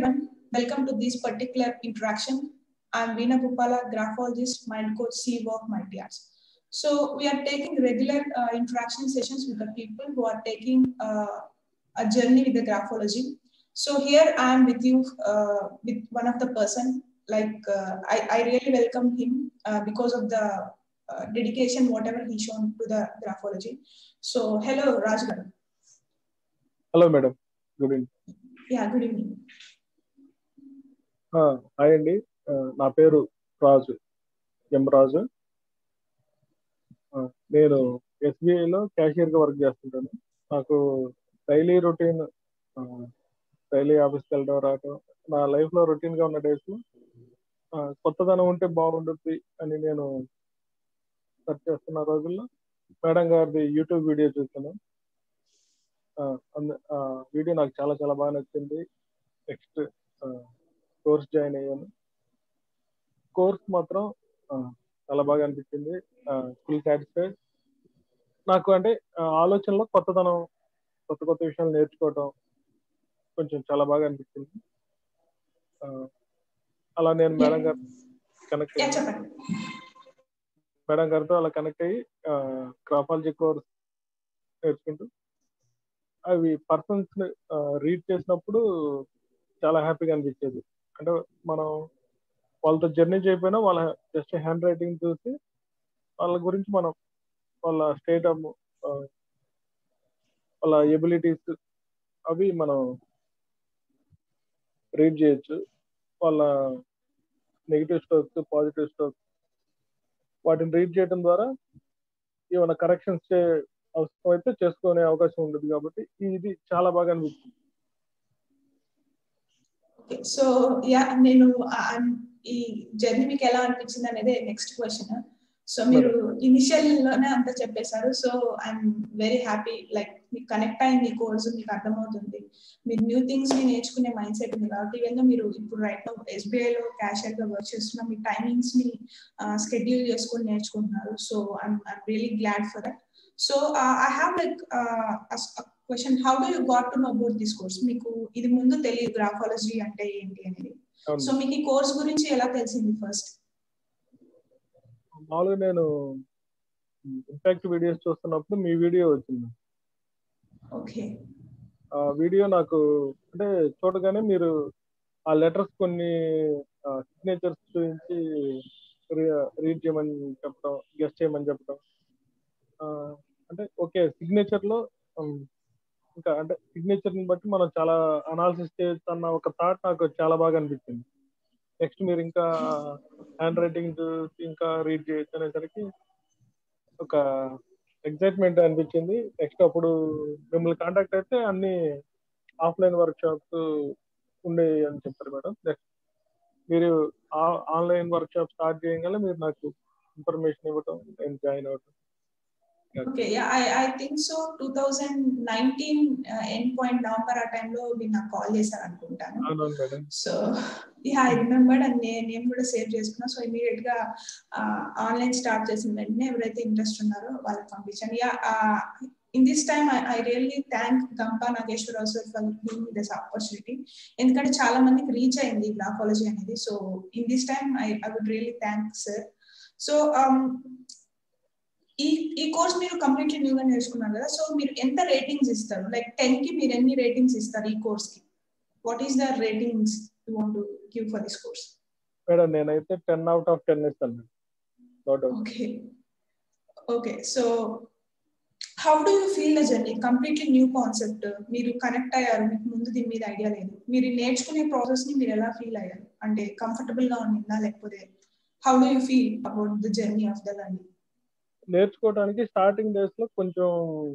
everyone. Welcome to this particular interaction. I'm Veena Gopala, graphologist, mind coach, CEO of Mighty Arts. So we are taking regular uh, interaction sessions with the people who are taking uh, a journey with the graphology. So here I am with you uh, with one of the person. Like uh, I, I really welcome him uh, because of the uh, dedication, whatever he shown to the graphology. So hello, Raj garu. Hello madam good evening Yeah, good evening. Hi అండి ఆ, నా పేరు రాజు ఎం రాజు ఆ, నేను ఎస్బీఐలో క్యాషియర్గా work చేస్తుంటాను నాకు daily routine daily ఆఫీస్కి వెళ్ళడం రావడం నా లైఫ్లో రొటీన్గా ఉన్న డేస్ కొత్తదనం ఉంటే బాగుంటుంది అని నేను సెర్చ్ చేస్తున్న రోజుల్లో మేడం గారిది యూట్యూబ్ వీడియో చూసాను ఆ, అంద- ఆ, వీడియో నాకు చాలా చాలా బాగా నచ్చింది నెక్స్ట్ కోర్స్ జాయిన్ అయ్యాను కోర్స్ మాత్రం ఆ, చాలా బాగా అనిపించింది ఫుల్ సాటిస్ఫైడ్ నాకు అంటే ఆ, ఆలోచనలో కొత్తదనం కొత్త కొత్త విషయాలు నేర్చుకోవటం కొంచెం చాలా బాగా అనిపించింది ఆ, అలా నేను మేడం గారు కనెక్ట్ Yeah, అయ్యాను చెప్పండి మేడం గారితో అలా కనెక్ట్ అయ్యి క్రాపాలజీ కోర్స్ నేర్చుకుంటూ అవి పర్సన్స్ రీడ్ చేసినప్పుడు చాలా హ్యాపీగా అనిపించేది అంటే మనం వాళ్ళతో జర్నీ చేయకపోయినా వాళ్ళ జస్ట్ హ్యాండ్ రైటింగ్ చూసి వాళ్ళ గురించి మనం వాళ్ళ స్టేట్ ఆఫ్ వాళ్ళ ఎబిలిటీస్ అవి మనం రీడ్ చేయొచ్చు వాళ్ళ నెగిటివ్ స్ట్రోక్స్ పాజిటివ్ స్ట్రోక్స్ వాటిని రీడ్ చేయడం ద్వారా ఏమైనా కరెక్షన్స్ అవసరం అయితే చేసుకునే అవకాశం ఉంటుంది కాబట్టి ఇది చాలా బాగా అనిపిస్తుంది ఓకే సో యా నేను ఆ- ఆ- ఈ జర్నీ మీకు ఎలా అనిపించింది అనేది నెక్స్ట్ క్వశ్చన్ సో మీరు ఇనిషియల్ లోనే అంతా చెప్పేశారు so I'm very happy like మీకు కనెక్ట్ అయింది ఈ కోర్సు మీకు అర్థమవుతుంది మీరు న్యూ థింగ్స్ ని నేర్చుకునే మైండ్ సెట్ ఉంది కాబట్టి ఈవెన్ మీరు ఇప్పుడు రైట్ ఎస్బీఐ లో క్యాషియర్ గా వర్క్ చేస్తున్న మీ టైమింగ్స్ ని స్కెడ్యూల్ చేసుకొని నేర్చుకుంటున్నారు so I'm I'm really glad for that so I have like question how do you got to know about this course మీకు ఇది ముందు తెలియదు గ్రాఫాలజీ అంటే ఏంటి అనేది సో అవును. మీకు ఈ కోర్స్ గురించి ఎలా తెలిసింది ఫస్ట్ మామూలుగా నేను ఇంపాక్ట్ వీడియోస్ చూస్తున్నప్పుడు మీ వీడియో వచ్చింది ఓకే ఆ వీడియో నాకు అంటే చూడగానే మీరు ఆ లెటర్స్ కొన్ని సిగ్నేచర్స్ చూపించి రీడ్ చేయమని చెప్పడం గెస్ట్ చేయమని చెప్పడం ఆ, అంటే ఓకే సిగ్నేచర్ లో ఉమ్, ఇంకా అంటే సిగ్నేచర్ ని బట్టి మనం చాలా అనాలిసిస్ చేయొచ్చు అన్న ఒక థాట్ నాకు చాలా బాగా అనిపించింది నెక్స్ట్ మీరు ఇంకా హ్యాండ్ రైటింగ్ చూసి ఇంకా రీడ్ చేయొచ్చు అనేసరికి ఒక ఎక్సైట్మెంట్ అనిపించింది నెక్స్ట్ అప్పుడు మిమ్మల్ని కాంటాక్ట్ అయితే అన్ని ఆఫ్లైన్ వర్క్ షాప్స్ ఉండే అని చెప్పారు మేడం నెక్స్ట్ మీరు ఆన్లైన్ వర్క్ షాప్ స్టార్ట్ చేయగల మీరు నాకు ఇన్ఫర్మేషన్ ఇవ్వటం నేను జాయిన్ అవ్వటం okay I I think so two thousand nineteen end point November ఆ టైంలో మీరు నాకు కాల్ చేశారు అనుకుంటాను అవునవును madam so yeah I remembered and నేను కూడా సేవ్ చేసుకున్నా సో ఇమీడియట్ గా ఆన్లైన్ స్టార్ట్ చేసిన వెంటనే ఎవరైతే ఇంట్రెస్ట్ ఉన్నారో వాళ్ళకి పంపించాను yeah in this time I really thank Gampa Nageswara Rao sir for giving this opportunity ఎందుకంటే చాలా మందికి రీచ్ అయింది గ్రాఫాలజీ అనేది so in this time I I would really thank sir so ఈ ఈ కోర్స్ మీరు కంప్లీట్లీ న్యూగా నేర్చుకున్నారు కదా సో మీరు ఎంత రేటింగ్స్ ఇస్తారు లైక్ టెన్ కి మీరు ఎన్ని రేటింగ్స్ ఇస్తారు ఈ కోర్స్ కి what is the ratings you want to give for this course madam నేనైతే టెన్ అవుట్ ఆఫ్ టెన్ ఇస్తాను no doubt okay okay so how do you feel the journey completely new concept మీరు connect అయ్యారు మీకు ముందు దీని మీద idea లేదు మీరు నేర్చుకునే ప్రాసెస్ ని మీరు ఎలా ఫీల్ అయ్యారు అంటే కంఫర్టబుల్ గా ఉండిందా లేకపోతే how do you feel about the journey of the learning నేర్చుకోవడానికి స్టార్టింగ్ డేస్ లో కొంచెం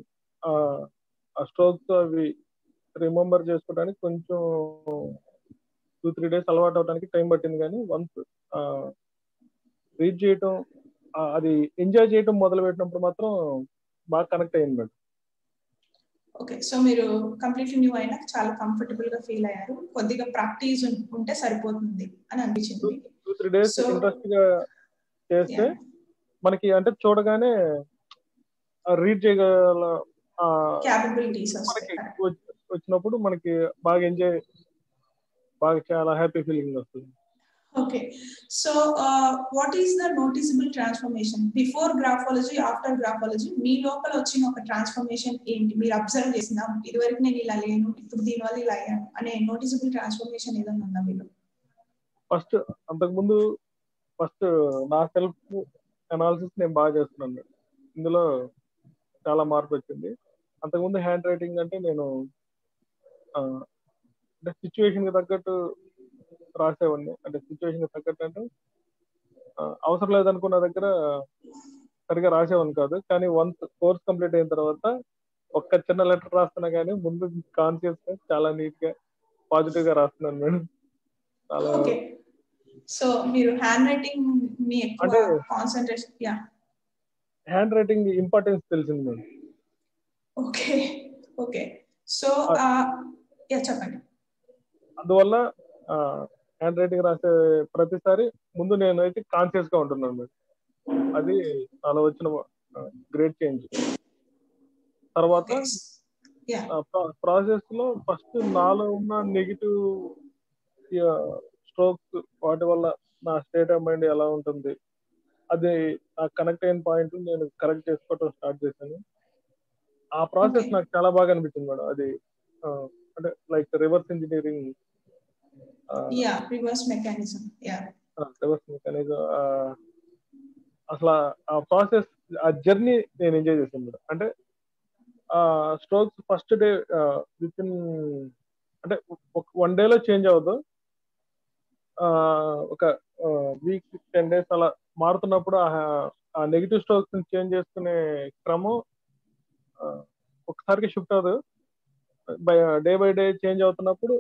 ఆ స్ట్రోక్స్ అవి రిమెంబర్ చేసుకోవడానికి కొంచెం టూ త్రీ డేస్ అలవాటు అవడానికి టైం పట్టింది కానీ వన్స్ రీడ్ చేయటం ఆ, అది ఎంజాయ్ చేయటం మొదలు పెట్టినప్పుడు మాత్రం బాగా కనెక్ట్ అయింది మేడం ఓకే సో మీరు కంప్లీట్లీ న్యూ అయినా చాలా కంఫర్టబుల్ గా ఫీల్ అయ్యారు కొద్దిగా ప్రాక్టీస్ ఉంటే సరిపోతుంది అని అనిపించింది మీకు. Two three days So- interest గా చేస్తే Yeah. మనకి అంటే చూడగానే రీడ్ చేయగల ఆ, క్యాపబిలిటీస్ మనకి వస్తాయి వచ్చి- వచ్చినప్పుడు మనకి బాగా ఎంజాయ్ బాగా చాలా హ్యాపీ ఫీలింగ్ వస్తుంది okay so what is the noticeable transformation before graphology after graphology మీ లోపల వచ్చిన ఒక ట్రాన్స్ఫర్మేషన్ ఏంటి మీరు అబ్జర్వ్ చేసిన ఇదివరకు నేను ఇలా లేను ఇప్పుడు దీనివల్ల ఇలా అయ్యాను అనే నోటిసబుల్ ట్రాన్స్ఫర్మేషన్ ఏదైనా ఉందా మీలో ఫస్ట్ అంతకుముందు ఫస్ట్ నా సెల్ఫ్ అనాలిసిస్ నేను బాగా చేస్తున్నాను ఇందులో చాలా మార్పు వచ్చింది అంతకుముందు హ్యాండ్ రైటింగ్ అంటే నేను అంటే సిచ్యువేషన్ కి తగ్గట్టు రాసేవాడిని అంటే సిచ్యువేషన్ కి తగ్గట్టు అంటే అవసరం లేదనుకున్న దగ్గర సరిగా రాసేవాడిని కాదు కానీ వన్స్ కోర్స్ కంప్లీట్ అయిన తర్వాత ఒక్క చిన్న లెటర్ రాస్తున్నా కానీ ముందు కాన్షియస్ గా చాలా నీట్ గా పాజిటివ్ గా రాస్తున్నాను మేడం చాలా సో మీరు హ్యాండ్ రైటింగ్ మీ ఎక్కువ concentration yeah handwriting importance తెలిసింది madam okay okay so yeah చెప్పండి అందువల్ల హ్యాండ్ రైటింగ్ రాసే ప్రతిసారి ముందు నేను అయితే కాన్షియస్ గా ఉంటున్నాను మేడం అది అలా వచ్చిన గ్రేట్ చేంజ్ తర్వాత ప్రాసెస్ లో ఫస్ట్ నాలో ఉన్న నెగిటివ్ స్ట్రోక్స్ వాటి వల్ల నా స్టేట్ ఆఫ్ మైండ్ ఎలా ఉంటుంది అది ఆ కనెక్ట్ అయిన పాయింట్ నేను కరెక్ట్ చేసుకోవటం స్టార్ట్ చేశాను ఆ ప్రాసెస్ నాకు చాలా బాగా అనిపించింది మేడం అది అంటే like reverse engineering reverse mechanism reverse mechanism అసలు ఆ ప్రాసెస్ ఆ జర్నీ నేను ఎంజాయ్ చేశాను మేడం అంటే ఆ strokes first day within అంటే వన్ డేలో చేంజ్ అవ్వదు ఒక వీక్ టెన్ డేస్ అలా మారుతున్నప్పుడు ఆ నెగిటివ్ స్ట్రోక్స్ చేంజ్ చేసుకునే క్రమం ఒకసారికి షిఫ్ట్ అవ్వదు by day by day change అవుతున్నప్పుడు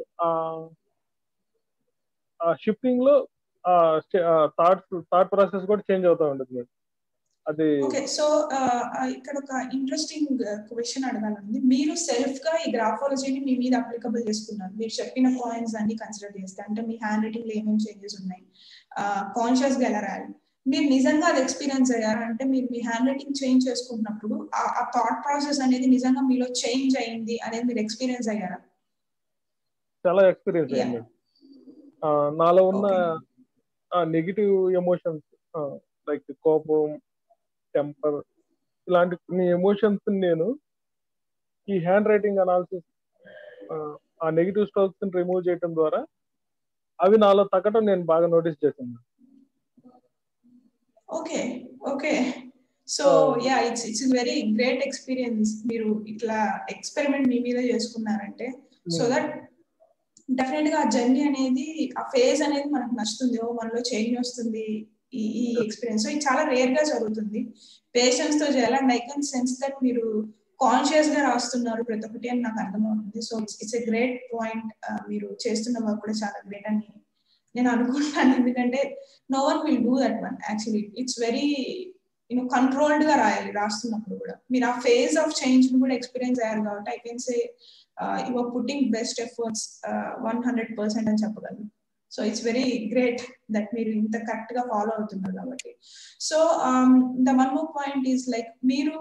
ఆ షిఫ్టింగ్ లో థాట్ థాట్ ప్రాసెస్ కూడా చేంజ్ అవుతూ ఉంటుంది అది ఓకే సో ఇక్కడ ఒక ఇంట్రెస్టింగ్ క్వశ్చన్ అడగాలండి మీరు సెల్ఫ్ గా ఈ గ్రాఫాలజీని మీ మీద అప్లికబుల్ చేసుకున్నారు మీరు చెప్పిన పాయింట్స్ అన్ని కన్సిడర్ చేస్తే అంటే మీ హ్యాండ్ రైటింగ్ లో ఏమేమి చేంజెస్ ఉన్నాయి కాన్షియస్ గా ఎలా రాయాలి మీరు నిజంగా అది ఎక్స్పీరియన్స్ అయ్యారా అంటే మీరు మీ హ్యాండ్ రైటింగ్ చేంజ్ చేసుకుంటున్నప్పుడు ఆ థాట్ ప్రాసెస్ అనేది నిజంగా మీలో చేంజ్ అయింది అనేది మీరు ఎక్స్పీరియన్స్ అయ్యారా చాలా ఎక్స్పీరియన్స్ అయ్యింది నాలో ఉన్న నెగిటివ్ ఎమోషన్స్ లైక్ కోపం టెంపర్ ఇలాంటి కొన్ని ఎమోషన్స్ నేను ఈ హ్యాండ్ రైటింగ్ అనాలిసిస్ ఆ నెగిటివ్ స్ట్రోక్స్ రిమూవ్ చేయడం ద్వారా అవి నాలో తగ్గటం నేను బాగా నోటీస్ చేశాను okay okay so yeah it's it's very great experience మీరు ఇట్లా ఎక్స్పెరిమెంట్ మీ మీద చేసుకున్నారంటే సో దట్ డెఫినెట్ గా ఆ జర్నీ అనేది ఆ ఫేజ్ అనేది మనకు నచ్చుతుంది ఓ మనలో చేంజ్ వస్తుంది ఈ ఈ ఎక్స్పీరియన్స్ సో ఇది చాలా రేర్ గా జరుగుతుంది పేషెన్స్ తో చేయాలి and I can sense that మీరు కాన్షియస్ గా రాస్తున్నారు ప్రతి ఒక్కటి అని నాకు అర్థమవుతుంది so it's it's a great point మీరు చేస్తున్న వర్క్ కూడా చాలా గ్రేట్ అని నేను అనుకుంటాను ఎందుకంటే no one will do that one actually it's very you know controlled గా రాయాలి రాస్తున్నప్పుడు కూడా మీరు ఆ ఫేజ్ ఆఫ్ చేంజ్ కూడా ఎక్స్పీరియన్స్ అయ్యారు కాబట్టి I can say you are putting best efforts one hundred percent అని చెప్పగలను so it's very great that మీరు ఇంత కరెక్ట్ గా ఫాలో అవుతున్నారు కాబట్టి so the one more point is like మీరు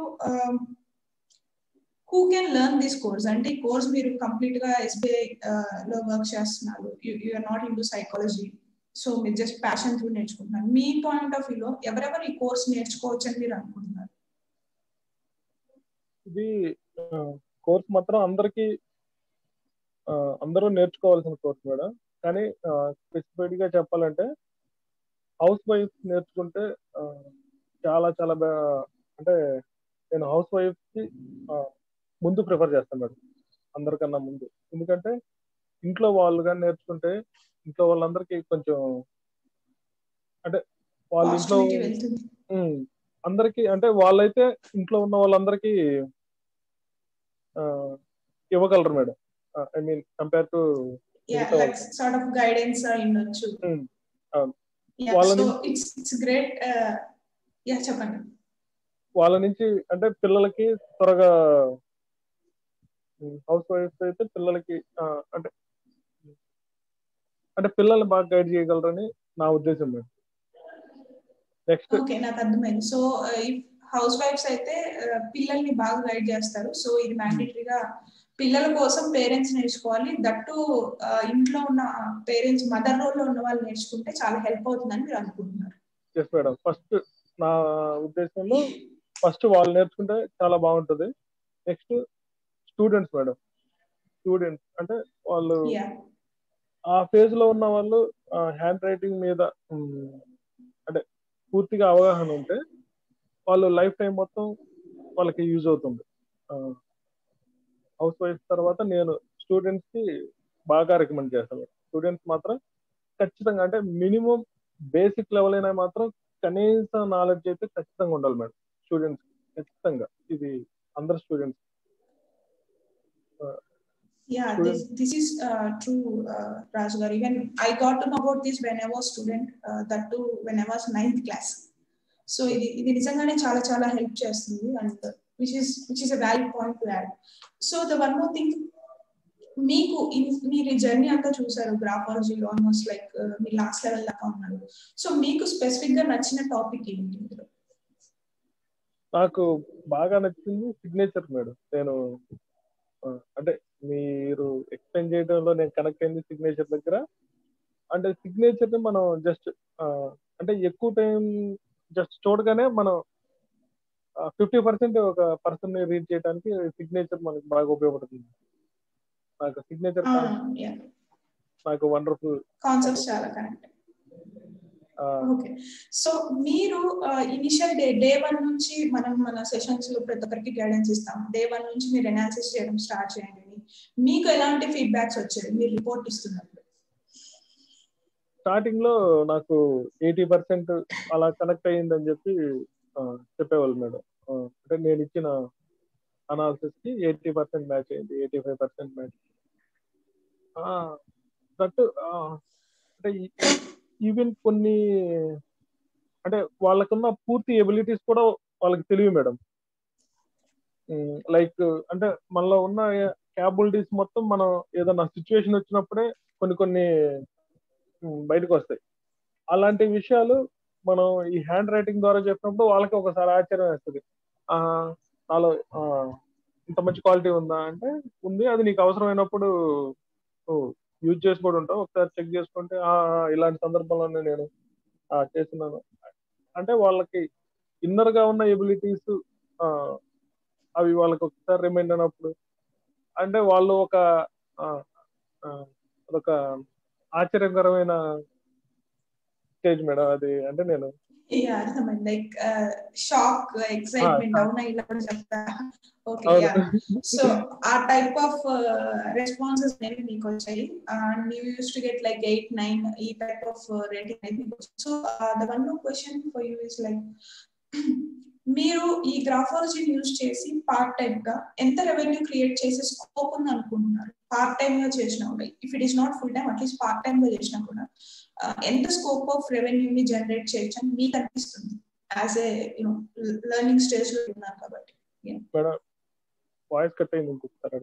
who can learn this course అంటే ఈ కోర్స్ మీరు కంప్లీట్ గా ఎస్బీఐ లో వర్క్ చేస్తున్నారు you're not into psychology so మీరు జస్ట్ ప్యాషన్ త్రూ నేర్చుకుంటున్నారు మీ పాయింట్ ఆఫ్ వ్యూలో ఎవరెవరు ఈ కోర్స్ నేర్చుకోవచ్చు అని మీరు అనుకుంటున్నారు ఇది కోర్స్ మాత్రం అందరికి అందరూ నేర్చుకోవాల్సిన కోర్స్ మేడం కానీ స్పెసిఫైడ్ గా చెప్పాలంటే హౌస్ వైఫ్ నేర్చుకుంటే చాలా చాలా అంటే నేను హౌస్ వైఫ్ కి ముందు ప్రిఫర్ చేస్తాను మేడం అందరికన్నా ముందు ఎందుకంటే ఇంట్లో వాళ్ళు కానీ నేర్చుకుంటే ఇంట్లో వాళ్ళందరికీ కొంచెం అంటే వాళ్ళ ఇంట్లో అందరికి అంటే వాళ్ళైతే ఇంట్లో ఉన్న వాళ్ళందరికీ ఇవ్వగలరు madam I mean compare to sort of guidance ఉండొచ్చు ఇట్స్ గ్రేట్ యా చెప్పండి వాళ్ళ నుంచి అంటే పిల్లలకి త్వరగా హౌస్ వైఫ్ అయితే పిల్లలకి అంటే అంటే పిల్లల్ని బాగా గైడ్ చేయగలరని నా ఉద్దేశం మేడం నెక్స్ట్ ఓకే నాకు అర్థమైంది సో హౌస్ వైఫ్స్ అయితే పిల్లల్ని బాగా గైడ్ చేస్తారు సో ఇది మ్యాండేటరీగా పిల్లల కోసం పేరెంట్స్ నేర్చుకోవాలి దట్టు ఇంట్లో ఉన్న పేరెంట్స్ మదర్ రోల్ లో ఉన్న వాళ్ళు నేర్చుకుంటే చాలా హెల్ప్ అవుతుందని మీరు అనుకుంటున్నారు ఎస్ మేడం ఫస్ట్ నా ఉద్దేశంలో ఫస్ట్ వాళ్ళు నేర్చుకుంటే చాలా బాగుంటుంది నెక్స్ట్ స్టూడెంట్స్ మేడం స్టూడెంట్స్ అంటే వాళ్ళు ఆ ఫేజ్ లో ఉన్న వాళ్ళు హ్యాండ్ రైటింగ్ మీద అంటే పూర్తిగా అవగాహన ఉంటే వాళ్ళు లైఫ్ టైం మొత్తం వాళ్ళకి యూజ్ అవుతుంది హౌస్ వైఫ్ తర్వాత నేను స్టూడెంట్స్ కి బాగా రికమెండ్ చేస్తాను స్టూడెంట్స్ మాత్రం ఖచ్చితంగా అంటే మినిమం బేసిక్ లెవెల్ అయినా మాత్రం కనీస నాలెడ్జ్ అయితే ఖచ్చితంగా ఉండాలి మేడం స్టూడెంట్స్ ఖచ్చితంగా ఇది అందరు students Yeah, this, this is uh, true, uh, Raj Garu. Even I got to know about this when I was student, uh, that too when I was ninth class. So ఇది ఇది నిజంగానే చాలా చాలా help చేస్తుంది and which is which is a valid point to add so the one more thing మీకు మీరు ఈ journey అంతా చూసారు గ్రాఫాలజీ ఆల్మోస్ట్ లైక్ మీరు లాస్ట్ లెవెల్ దాకా ఉన్నారు సో మీకు స్పెసిఫిక్ గా నచ్చిన టాపిక్ ఏంటి ఇందులో నాకు బాగా నచ్చింది సిగ్నేచర్ మేడం నేను అంటే మీరు ఎక్స్ప్లెయిన్ చేయడంలో నేను కనెక్ట్ అయింది సిగ్నేచర్ దగ్గర అంటే సిగ్నేచర్ ని మనం జస్ట్ అంటే ఎక్కువ టైం జస్ట్ చూడగానే మనం ఫిఫ్టీ పర్సెంట్ ఒక పర్సన్ ని రీడ్ చేయడానికి సిగ్నేచర్ మనకి బాగా ఉపయోగపడుతుంది నాకు సిగ్నేచర్ నాకు వండర్ఫుల్ కాన్సెప్ట్స్ చాలా కరెక్ట్ ఓకే సో మీరు ఇనిషియల్ డే డే వన్ నుంచి మనం మన సెషన్స్ లో ప్రతి ఒక్కరికి గైడెన్స్ ఇస్తాం డే వన్ నుంచి మీరు ఎనాలిసిస్ చేయడం స్టార్ట్ చేయండి మీకు ఎలాంటి ఫీడ్బ్యాక్స్ వచ్చాయి మీరు రిపోర్ట్ ఇస్తున్నప్పుడు స్టార్టింగ్ లో నాకు ఎయిటీ పర్సెంట్ అలా కనెక్ట్ అయ్యిందని చెప్పి చెప్పేవాళ్ళు మేడం అంటే నేను ఇచ్చిన అనాలిసిస్ కి ఎయిటీ పర్సెంట్ మ్యాచ్ అయింది eighty five percent match that అంటే ఈవెన్ కొన్ని అంటే వాళ్ళకున్న పూర్తి ఎబిలిటీస్ కూడా వాళ్ళకి తెలియదు మేడం లైక్ అంటే మనలో ఉన్న క్యాబిలిటీస్ మొత్తం మనం ఏదైనా సిచ్యువేషన్ వచ్చినప్పుడే కొన్ని కొన్ని బయటకు వస్తాయి అలాంటి విషయాలు మనం ఈ హ్యాండ్ రైటింగ్ ద్వారా చెప్పినప్పుడు వాళ్ళకి ఒకసారి ఆశ్చర్యం వేస్తుంది నాలో ఇంత మంచి క్వాలిటీ ఉందా అంటే ఉంది అది నీకు అవసరమైనప్పుడు యూజ్ చేసి కూడా ఉంటాం ఒకసారి చెక్ చేసుకుంటే ఇలాంటి సందర్భంలోనే నేను చేస్తున్నాను అంటే వాళ్ళకి ఇన్నర్ గా ఉన్న ఎబిలిటీస్ అవి వాళ్ళకి ఒకసారి రిమైండ్ అయినప్పుడు అంటే వాళ్ళు ఒక ఒక ఆశ్చర్యకరమైన స్టేజ్ మేడం అది అంటే నేను అర్థమైంది లైక్ షాక్ ఎక్సైట్మెంట్ అవునా ఇలా కూడా చెప్తా ఓకే సో ఆ టైప్ ఆఫ్ రెస్పాన్సెస్ అనేవి మీకు వచ్చాయి and you used to get like eight nine ఈ టైప్ ఆఫ్ రేటింగ్ అనేది so the one more question for you is like మీరు ఈ గ్రాఫాలజీని యూజ్ చేసి పార్ట్ టైం గా ఎంత రెవెన్యూ క్రియేట్ చేసే స్కోప్ ఉంది అనుకుంటున్నారు పార్ట్ టైం గా చేసినా కూడా if it is not full time at least part time గా చేసినా కూడా ఎంత స్కోప్ ఆఫ్ రెవెన్యూ ని జనరేట్ చేయొచ్చు అని మీకు అనిపిస్తుంది as a you know learning stage లో ఉన్నారు కాబట్టి వాయిస్ కట్ అయింది ఇంకొకసారి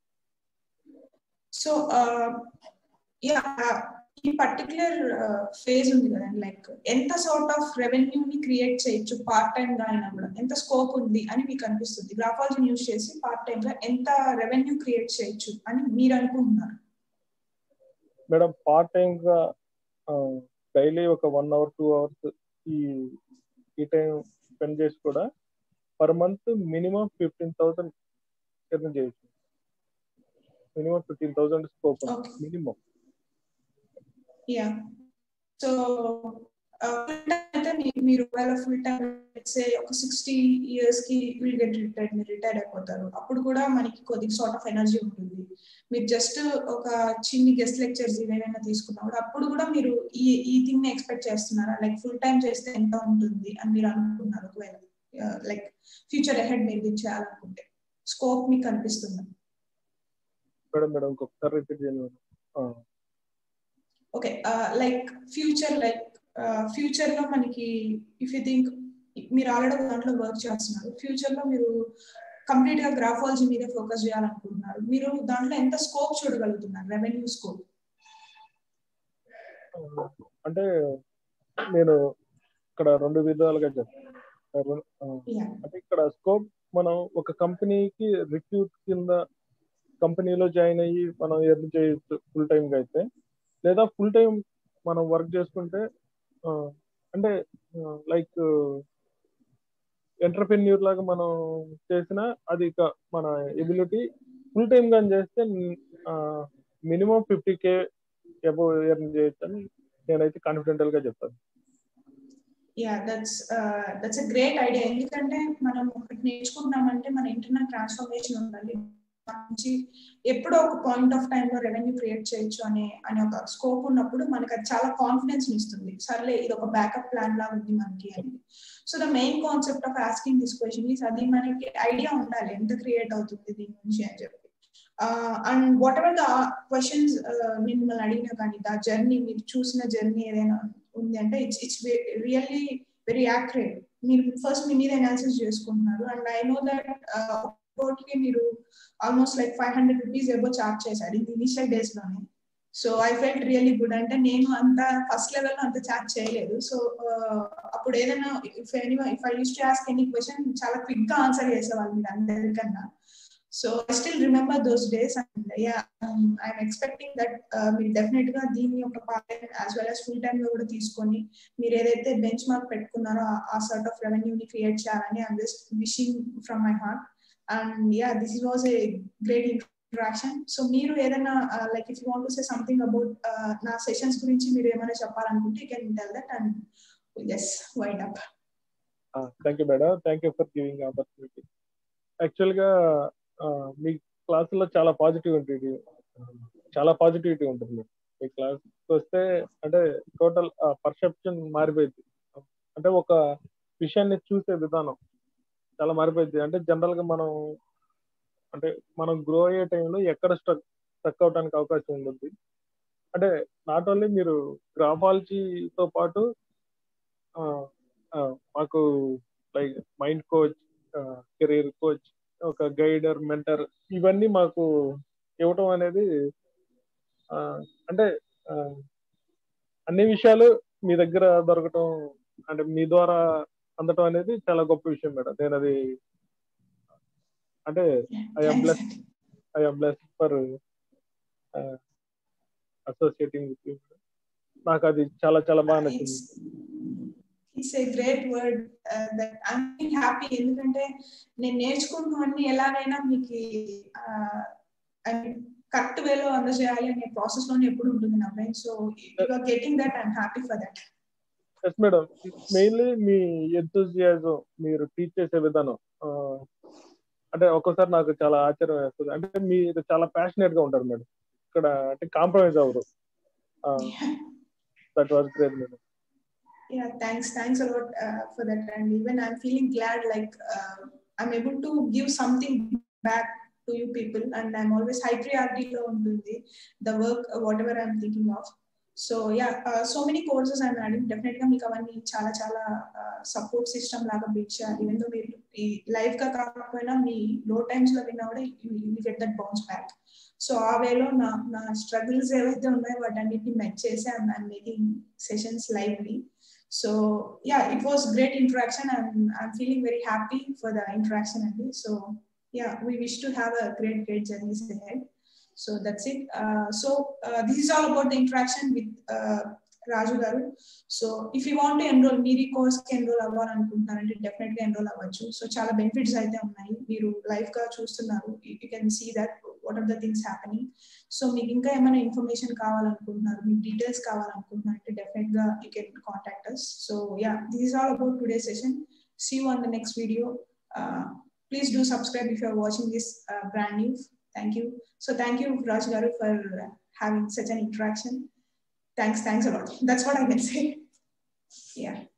సో యా ఈ పర్టికులర్ ఫేజ్ ఉంది కదండి లైక్ ఎంత సార్ట్ ఆఫ్ రెవెన్యూ ని క్రియేట్ చేయొచ్చు పార్ట్ టైం గా అయినా కూడా ఎంత స్కోప్ ఉంది అని మీకు అనిపిస్తుంది గ్రాఫాలజీని యూజ్ చేసి పార్ట్ టైం గా ఎంత రెవెన్యూ క్రియేట్ చేయొచ్చు అని మీరు అనుకుంటున్నారు మేడం పార్ట్ టైం గా డైలీ ఒక వన్ అవర్ టూ అవర్స్ ఈ ఈ టైం స్పెండ్ చేసి కూడా per month minimum fifteen thousand earn చేయొచ్చు minimum fifteen thousand scope minimum yeah so అయితే మీరు ఒకవేళ ఫుల్ టైం సే ఒక సిక్స్టీ ఇయర్స్ కి విల్ గెట్ రిటైర్డ్ మీరు రిటైర్డ్ అయిపోతారు అప్పుడు కూడా మనకి కొద్దిగా సార్ట్ ఆఫ్ ఎనర్జీ ఉంటుంది మీరు జస్ట్ ఒక చిన్ని గెస్ట్ లెక్చర్స్ ఏదైనా తీసుకున్నా కూడా అప్పుడు కూడా మీరు ఈ ఈ థింగ్ ని ఎక్స్పెక్ట్ చేస్తున్నారా లైక్ ఫుల్ టైం చేస్తే ఎంత ఉంటుంది అని మీరు అనుకుంటున్నారు ఒకవేళ లైక్ ఫ్యూచర్ అహెడ్ మీరు చేయాలనుకుంటే స్కోప్ మీకు అనిపిస్తుంది మేడం మేడం ఇంకొకసారి రిపీట్ చేయండి okay like future like future లో మనకి ఇఫ్ యూ థింక్ మీరు ఆల్రెడీ దాంట్లో వర్క్ చేస్తున్నారు ఫ్యూచర్ లో మీరు కంప్లీట్ గా గ్రాఫాలజీ మీద ఫోకస్ చేయాలనుకుంటున్నారు మీరు దాంట్లో ఎంత స్కోప్ చూడగలుగుతున్నారు రెవెన్యూ స్కోప్ అంటే నేను ఇక్కడ రెండు విధాలుగా చెప్తాను అంటే ఇక్కడ స్కోప్ మనం ఒక కంపెనీకి రిక్రూట్ కింద కంపెనీలో జాయిన్ అయ్యి మనం ఎర్న్ చేయొచ్చు ఫుల్ టైం గా అయితే లేదా ఫుల్ టైం మనం వర్క్ చేసుకుంటే ఆ, అంటే లైక్ ఎంటర్ప్రెన్యూర్ లాగా మనం చేసిన అది ఇక మన ఎబిలిటీ ఫుల్ టైం గా చేస్తే minimum fifty K above earn చేయొచ్చు అని నేనైతే కాన్ఫిడెంటల్ గా చెప్తాను yeah that's that's a great idea ఎందుకంటే మనం ఒకటి నేర్చుకుంటున్నామంటే మన ఇంటర్నల్ ట్రాన్స్ఫర్మేషన్ ఉండాలి నుంచి ఎప్పుడో ఒక పాయింట్ ఆఫ్ టైం లో రెవెన్యూ క్రియేట్ చేయొచ్చు అనే అనే ఒక స్కోప్ ఉన్నప్పుడు మనకి అది చాలా కాన్ఫిడెన్స్ ఇస్తుంది సర్లే ఇది ఒక బ్యాకప్ ప్లాన్ లా ఉంది మనకి అని so the main concept of asking this question is అది మనకి ఐడియా ఉండాలి ఎంత క్రియేట్ అవుతుంది దీని నుంచి అని చెప్పి and whatever the questions నేను మిమ్మల్ని అడిగినా కానీ ద జర్నీ మీరు చూసిన జర్నీ ఏదైనా ఉంది అంటే it's it's really very accurate మీరు ఫస్ట్ మీ మీద అనాలిసిస్ చేసుకుంటున్నారు అండ్ ఐ నో దట్ కి మీరు almost like five hundred rupees ఏవో చార్జ్ చేశారు ఇది ఇనిషియల్ డేస్ లోనే so I felt really good అంటే నేను అంత ఫస్ట్ లెవెల్ లో అంత చార్జ్ చేయలేదు సో అప్పుడు ఏదైనా if any if I used to ask any question చాలా క్విక్ గా ఆన్సర్ చేసేవాళ్ళు మీరు అందరికన్నా so I still remember those days and yeah I'm expecting that మీరు డెఫినెట్ గా దీన్ని ఒక part time as well as full time లో కూడా తీసుకొని మీరు ఏదైతే బెంచ్ మార్క్ పెట్టుకున్నారో ఆ సార్ట్ ఆఫ్ రెవెన్యూని క్రియేట్ చేయాలని I'm just wishing from my heart and yeah this was a great interaction so మీరు ఏదైనా like if you want to say something about నా సెషన్స్ గురించి మీరు ఏమైనా చెప్పాలనుకుంటే can tell that and just wind up thank you madam thank you for giving opportunity actual గా మీ క్లాసులో చాలా పాజిటివ్ ఉంటుంది చాలా పాజిటివిటీ ఉంటుంది మీ క్లాస్ వస్తే అంటే టోటల్ పర్సెప్షన్ మారిపోయింది అంటే ఒక విషయాన్ని చూసే విధానం చాలా మారిపోయింది అంటే జనరల్ గా మనం అంటే మనం గ్రో అయ్యే టైంలో ఎక్కడ స్ట్రక్ స్ట్రక్ అవడానికి అవకాశం ఉంటుంది అంటే నాట్ ఓన్లీ మీరు గ్రాఫాలజీతో పాటు మాకు like mind coach career coach ఒక గైడర్ మెంటర్ ఇవన్నీ మాకు ఇవ్వటం అనేది అంటే అన్ని విషయాలు మీ దగ్గర దొరకటం అంటే మీ ద్వారా అందటం అనేది చాలా గొప్ప విషయం మేడం నేను అది అంటే I'm bless I'm bless for associating with you నాకు అది చాలా చాలా బాగా నచ్చింది it's a great word that I'm happy ఎందుకంటే నేను నేర్చుకున్నవన్నీ ఎలాగైనా మీకు కరెక్ట్ వేలో అందజేయాలి అనే ప్రాసెస్ లోనే ఎప్పుడు ఉంటుంది నా brain so are getting that I'm happy for that yes madam mainly మీ ఎంతూజియాజం మీరు టీచ్ చేసే విధానం అంటే ఒక్కోసారి నాకు చాలా ఆశ్చర్యం వేస్తుంది అంటే మీరు చాలా ప్యాషనెట్ గా ఉంటారు మేడం ఇక్కడ అంటే కాంప్రమైజ్ అవ్వరు that was great madam yeah thanks thanks a lot uh, for that and even i'm feeling glad like uh, i'm able to give something back to you people and i'm always high priority lo untundi the work uh, whatever i'm thinking of so yeah so many courses I'm adding definite గా మీకు అవన్నీ చాలా చాలా support system లాగా build చేయాలి even మీరు ఈ life గా కాకపోయినా మీ లో టైమ్స్ లో విన్నా కూడా you get that bounce back so ఆ వేలో నా నా స్ట్రగుల్స్ ఏవైతే ఉన్నాయో వాటన్నిటిని మెచ్ చేసి I'm making sessions lively so yeah it was great interaction and I'm feeling very happy for the interaction అండి so yeah we wish to have a great great journeys head so that's it uh, so uh, this is all about the interaction with uh, Raju గారు so if you want enrol మీరు ఈ course కి enrol అవ్వాలనుకుంటున్నారంటే definite గా ఎన్రోల్ అవ్వచ్చు so చాలా benefits అయితే ఉన్నాయి మీరు లైవ్ గా చూస్తున్నారు you can see that what are the things happening so మీకు ఇంకా ఏమైనా ఇన్ఫర్మేషన్ కావాలనుకుంటున్నారు మీకు డీటెయిల్స్ కావాలనుకుంటున్నారంటే డెఫినెట్ గా you can contact us so yeah this is all about today session see you on the next video please do subscribe if you are watching this brand new thank you so thank you raj garu for having such an interaction thanks thanks a lot that's what i can say yeah